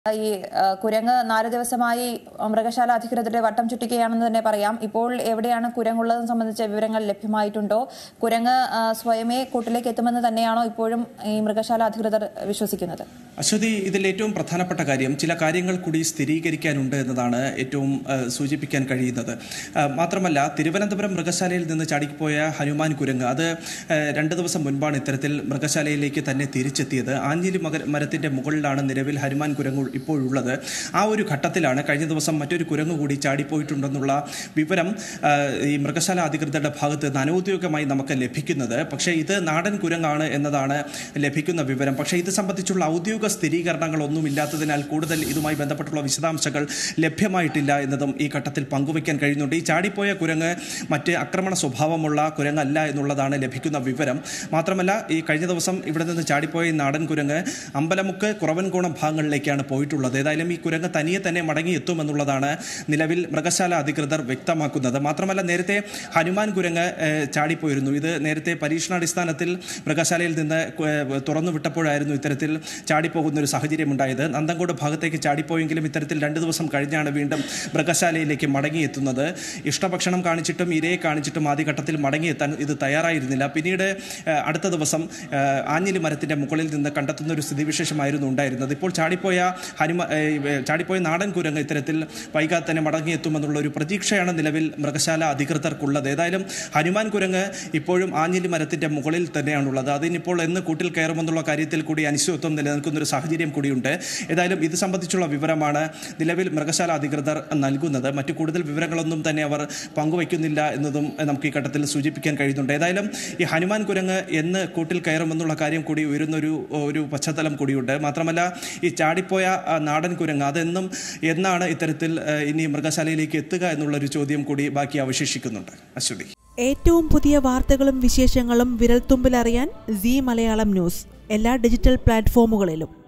ഈ ആ, കുരങ്ങ് നാല് ദിവസമായി മൃഗശാല അധികൃതരുടെ വട്ടം ചുറ്റിക്കുകയാണെന്ന് തന്നെ പറയാം ഇപ്പോൾ എവിടെയാണ് കുരങ്ങുള്ളതെന്ന് സംബന്ധിച്ച വിവരങ്ങൾ ലഭ്യമായിട്ടുണ്ടോ കുരങ്ങ് ആ, സ്വയമേ കൂട്ടിലേക്ക് എത്തുമെന്ന് തന്നെയാണോ ഇപ്പോഴും ഈ മൃഗശാല അധികൃതർ വിശ്വസിക്കുന്നത് അശ്വതി ഇതിൽ ഏറ്റവും പ്രധാനപ്പെട്ട കാര്യം ചില കാര്യങ്ങൾ കൂടി സ്ഥിരീകരിക്കാനുണ്ട് എന്നതാണ് ഏറ്റവും ആ, സൂചിപ്പിക്കാൻ കഴിയുന്നത് ആ, മാത്രമല്ല തിരുവനന്തപുരം മൃഗശാലയിൽ നിന്ന് ചാടിപ്പോയ ഹനുമാൻ കുരങ്ങ് അത് ആ, രണ്ട് ദിവസം മുൻപാണ് ഇത്തരത്തിൽ മൃഗശാലയിലേക്ക് തന്നെ തിരിച്ചെത്തിയത് ആഞ്ഞിലി മക മരത്തിന്റെ മുകളിലാണ് നിലവിൽ ഹനുമാൻ കുരങ്ങ് ഇപ്പോഴുള്ളത് ആ ഒരു ഘട്ടത്തിലാണ് കഴിഞ്ഞ ദിവസം മറ്റൊരു കുരങ്ങ് കൂടി ചാടിപ്പോയിട്ടുണ്ടെന്നുള്ള വിവരം ആ, ഈ മൃഗശാല അധികൃതരുടെ ഭാഗത്ത് നിന്ന് അനൌദ്യോഗികമായി നമുക്ക് ലഭിക്കുന്നത് പക്ഷേ ഇത് നാടൻ കുരങ്ങാണ് എന്നതാണ് ലഭിക്കുന്ന വിവരം പക്ഷേ ഇത് സംബന്ധിച്ചുള്ള ഔദ്യോഗിക സ്ഥിരീകരണങ്ങളൊന്നും ഇല്ലാത്തതിനാൽ കൂടുതൽ ഇതുമായി ബന്ധപ്പെട്ടുള്ള വിശദാംശങ്ങൾ ലഭ്യമായിട്ടില്ല എന്നതും ഈ ഘട്ടത്തിൽ പങ്കുവയ്ക്കാൻ കഴിയുന്നുണ്ട് ഈ ചാടിപ്പോയ കുരങ്ങ് മറ്റ് ആക്രമണ സ്വഭാവമുള്ള കുരങ്ങല്ല എന്നുള്ളതാണ് ലഭിക്കുന്ന വിവരം മാത്രമല്ല ഈ കഴിഞ്ഞ ദിവസം ഇവിടെ നിന്ന് ചാടിപ്പോയ ഈ നാടൻ കുരങ്ങ് അമ്പലമുക്ക് കുറവൻകോണം ഭാഗങ്ങളിലേക്കാണ് പോയിട്ടുള്ളത് ഏതായാലും ഈ കുരങ്ങ് തനിയെ തന്നെ മടങ്ങി എത്തുമെന്നുള്ളതാണ് നിലവിൽ മൃഗശാല അധികൃതർ വ്യക്തമാക്കുന്നത് മാത്രമല്ല നേരത്തെ ഹനുമാൻ കുരങ്ങ് ഏഹ്, ചാടിപ്പോയിരുന്നു ഇത് നേരത്തെ പരീക്ഷണാടിസ്ഥാനത്തിൽ മൃഗശാലയിൽ നിന്ന് കു- ഏഹ്, തുറന്നു വിട്ടപ്പോഴായിരുന്നു ഇത്തരത്തിൽ ചാടിപ്പോകുന്ന ഒരു സാഹചര്യമുണ്ടായത് നന്തങ്കോട് ഭാഗത്തേക്ക് ചാടിപ്പോയെങ്കിലും ഇത്തരത്തിൽ രണ്ട് ദിവസം കഴിഞ്ഞാണ് വീണ്ടും മൃഗശാലയിലേക്ക് മടങ്ങിയെത്തുന്നത് ഇഷ്ടഭക്ഷണം കാണിച്ചിട്ടും ഇരയെ കാണിച്ചിട്ടും ആദ്യഘട്ടത്തിൽ മടങ്ങിയെത്താൻ ഇത് തയ്യാറായിരുന്നില്ല പിന്നീട് ഏഹ്, അടുത്ത ദിവസം ഏഹ്, ആഞ്ഞിലി മരത്തിന്റെ മുകളിൽ നിന്ന് കണ്ടെത്തുന്ന ഒരു സ്ഥിതിവിശേഷമായിരുന്നു ഉണ്ടായിരുന്നത് ഇപ്പോൾ ചാടിപ്പോയ ഹനുമ ഏഹ്, ചാടിപ്പോയ നാടൻ കുരങ്ങ് ഇത്തരത്തിൽ വൈകാതെ തന്നെ മടങ്ങിയെത്തുമെന്നുള്ള ഒരു പ്രതീക്ഷയാണ് നിലവിൽ മൃഗശാല അധികൃതർക്കുള്ളത് ഏതായാലും ഹനുമാൻ കുരങ്ങ് ഇപ്പോഴും ആഞ്ഞിലി മരത്തിന്റെ മുകളിൽ തന്നെയാണുള്ളത് അതിനിപ്പോൾ എന്ന് കൂട്ടിൽ കയറുമെന്നുള്ള കാര്യത്തിൽ കൂടി അനിശ്ചിതത്വം നിലനിൽക്കുന്ന ഒരു സാഹചര്യം കൂടിയുണ്ട് ഏതായാലും ഇത് സംബന്ധിച്ചുള്ള വിവരമാണ് നിലവിൽ മൃഗശാല അധികൃതർ നൽകുന്നത് മറ്റു കൂടുതൽ വിവരങ്ങളൊന്നും തന്നെ അവർ പങ്കുവയ്ക്കുന്നില്ല എന്നതും നമുക്ക് ഈ ഘട്ടത്തിൽ സൂചിപ്പിക്കാൻ കഴിയുന്നുണ്ട് ഏതായാലും ഈ ഹനുമാൻ കുരങ്ങ് എന്ന് കൂട്ടിൽ കയറുമെന്നുള്ള കാര്യം കൂടി ഉയരുന്നൊരു ഒരു പശ്ചാത്തലം കൂടിയുണ്ട് മാത്രമല്ല ഈ ചാടിപ്പോയ ആ, നാടൻ കുരങ്ങ് അതെന്നും എന്നാണ് ഇത്തരത്തിൽ ആ, ഇനി മൃഗശാലയിലേക്ക് എത്തുക എന്നുള്ളൊരു ചോദ്യം കൂടി ബാക്കി അവശേഷിക്കുന്നുണ്ട് അശ്വതി ഏറ്റവും പുതിയ വാർത്തകളും വിശേഷങ്ങളും വിരൽത്തുമ്പിലറിയാൻ സി മലയാളം ന്യൂസ് എല്ലാ ഡിജിറ്റൽ പ്ലാറ്റ്ഫോമുകളിലും